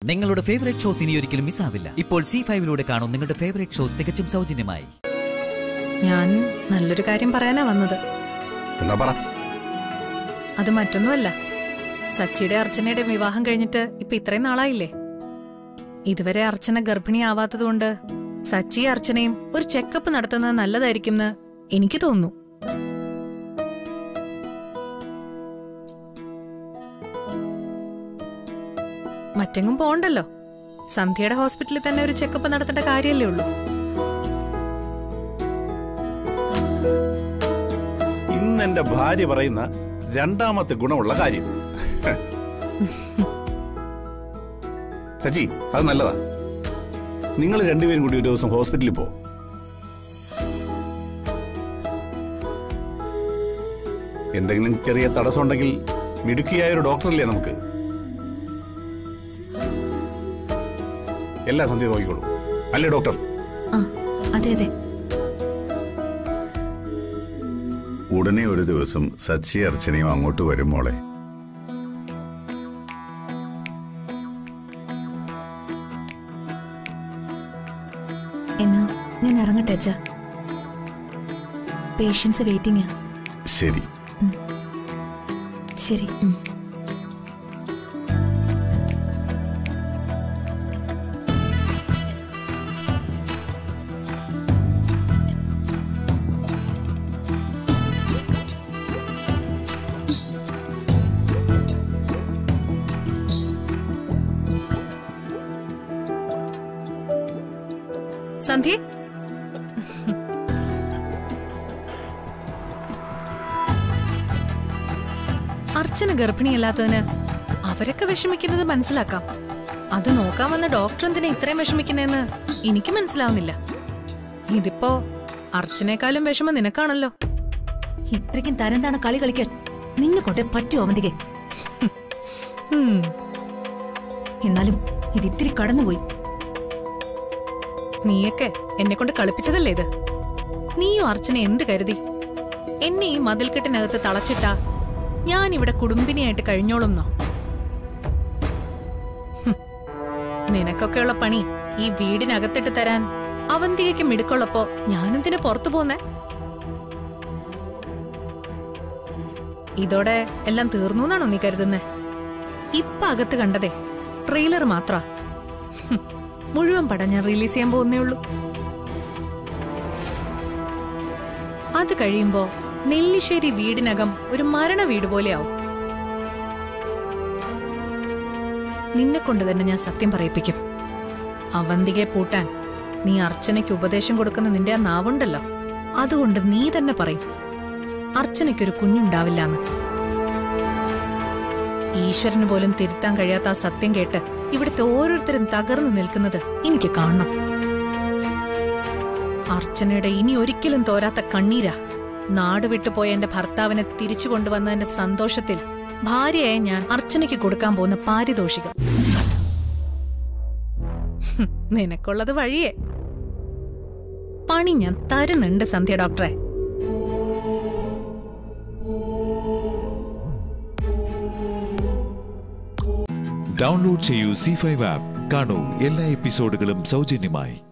നിങ്ങളുടെ favourite shows ഇനി ഒരിക്കലും മിസ്സാവില്ല ഇപ്പോൾ സി ഫൈവിലൂടെ കാണും നിങ്ങളുടെ ഫേവറേറ്റ് ഷോ തികച്ചും സൗജന്യമായി ഞാൻ നല്ലൊരു കാര്യം പറയാനാ വന്നത് എന്നാ പറ അത് മറ്റൊന്നുമല്ല സച്ചിയുടെ അർച്ചനയുടെ വിവാഹം കഴിഞ്ഞിട്ട് ഇപ്പൊ ഇത്രയും നാളായില്ലേ ഇതുവരെ അർച്ചന ഗർഭിണിയാവാത്തതുകൊണ്ട് സച്ചി അർച്ചനയും ഒരു ചെക്കപ്പ് നടത്തുന്നത് നല്ലതായിരിക്കുമെന്ന് എനിക്ക് തോന്നുന്നു മറ്റെങ്ങും പോണ്ടല്ലോ സന്ധ്യയുടെ ഹോസ്പിറ്റലിൽ തന്നെ ഒരു ചെക്കപ്പ് നടത്തേണ്ട കാര്യമല്ലേ ഉള്ളൂ ഇന്ന് എന്റെ ഭാര്യ പറയുന്ന രണ്ടാമത്തെ ഗുണമുള്ള കാര്യം സച്ചി അത് നല്ലതാ നിങ്ങൾ രണ്ടുപേരും കൂടി ഒരു ദിവസം ഹോസ്പിറ്റലിൽ പോ എന്തെങ്കിലും ചെറിയ തടസ്സം ഉണ്ടെങ്കിൽ മിടുക്കിയായ ഒരു ഡോക്ടറല്ലേ നമുക്ക് എല്ലാ സന്ധ്യ നോക്കിക്കോളൂ അല്ലേ ഡോക്ടർ ആ അതെ അതെ ഉടനെ ഒരു ദിവസം സച്ചി അർച്ചനയും അങ്ങോട്ട് വരും മോളെ എന്നാ ഞാൻ ഇറങ്ങട്ടെ അച്ഛ പേഷ്യൻസ് വെയിറ്റിംഗ് ശരി ശരി ഉം. സന്ധ്യ അർച്ചന ഗർഭിണിയല്ലാത്തതിന് അവരൊക്കെ വിഷമിക്കുന്നത് മനസ്സിലാക്കാം അത് നോക്കാൻ വന്ന ഡോക്ടർ എന്തിനാ ഇത്രയും വിഷമിക്കുന്നതെന്ന് എനിക്ക് മനസ്സിലാവുന്നില്ല ഇതിപ്പോ അർച്ചനേക്കാളും വിഷമം നിനക്കാണല്ലോ ഇത്രയ്ക്കും തരംതാണ് കളി കളിക്കാൻ നിന്നെ കൊണ്ടേ പറ്റുമോ അവന്തികെ ഉം, എന്നാലും ഇത് ഇത്തിരി കടന്നുപോയി നീയൊക്കെ എന്നെ കൊണ്ട് കളിപ്പിച്ചതല്ലേ ഇത് നീയും അർച്ചന എന്ത് കരുതി എന്നെ ഈ മതിൽക്കെട്ടിനകത്ത് തളച്ചിട്ടാ ഞാൻ ഇവിടെ കുടുംബിനിയായിട്ട് കഴിഞ്ഞോളുന്നോ ഹും, നിനക്കൊക്കെയുള്ള പണി ഈ വീടിനകത്തിട്ട് തരാൻ അവന്തികയ്ക്ക് മിടുക്കുള്ളപ്പോ ഞാനെന്തിനാ പുറത്തു പോന്നേ ഇതോടെ എല്ലാം തീർന്നു എന്നാണോ നീ കരുതുന്നേ ഇപ്പൊ അകത്ത് കണ്ടതേ ട്രെയിലർ മാത്ര മുഴുവൻ പടം ഞാൻ റിലീസ് ചെയ്യാൻ പോകുന്നേ ഉള്ളൂ അത് കഴിയുമ്പോ നെല്ലിശ്ശേരി വീടിനകം ഒരു മരണ വീട് പോലെയാവും നിന്നെ കൊണ്ട് തന്നെ ഞാൻ സത്യം പറയിപ്പിക്കും അവന്തികയെ പൂട്ടാൻ നീ അർച്ചനയ്ക്ക് ഉപദേശം കൊടുക്കുന്ന നിന്റെ ആ നാവുണ്ടല്ലോ അതുകൊണ്ട് നീ തന്നെ പറയും അർച്ചനയ്ക്കൊരു കുഞ്ഞുണ്ടാവില്ലാന്ന് ഈശ്വരന് പോലും തിരുത്താൻ കഴിയാത്ത ആ സത്യം കേട്ട് ഇവിടുത്തെ ഓരോരുത്തരും തകർന്നു നിൽക്കുന്നത് എനിക്ക് കാണണം അർച്ചനയുടെ ഇനി ഒരിക്കലും തോരാത്ത കണ്ണീരാ നാട് വിട്ടുപോയ എന്റെ ഭർത്താവിനെ തിരിച്ചു കൊണ്ടുവന്നതിന്റെ സന്തോഷത്തിൽ ഭാര്യയായ ഞാൻ അർച്ചനയ്ക്ക് കൊടുക്കാൻ പോകുന്ന പാരിതോഷികം ഹും, നിനക്കുള്ളത് വഴിയേ പണി ഞാൻ തരുന്നുണ്ട് സന്ധ്യ ഡോക്ടറെ ഡൗൺലോഡ് ചെയ്യൂ സി ഫൈവ് ആപ്പ് കാണൂ എല്ലാ എപ്പിസോഡുകളും സൗജന്യമായി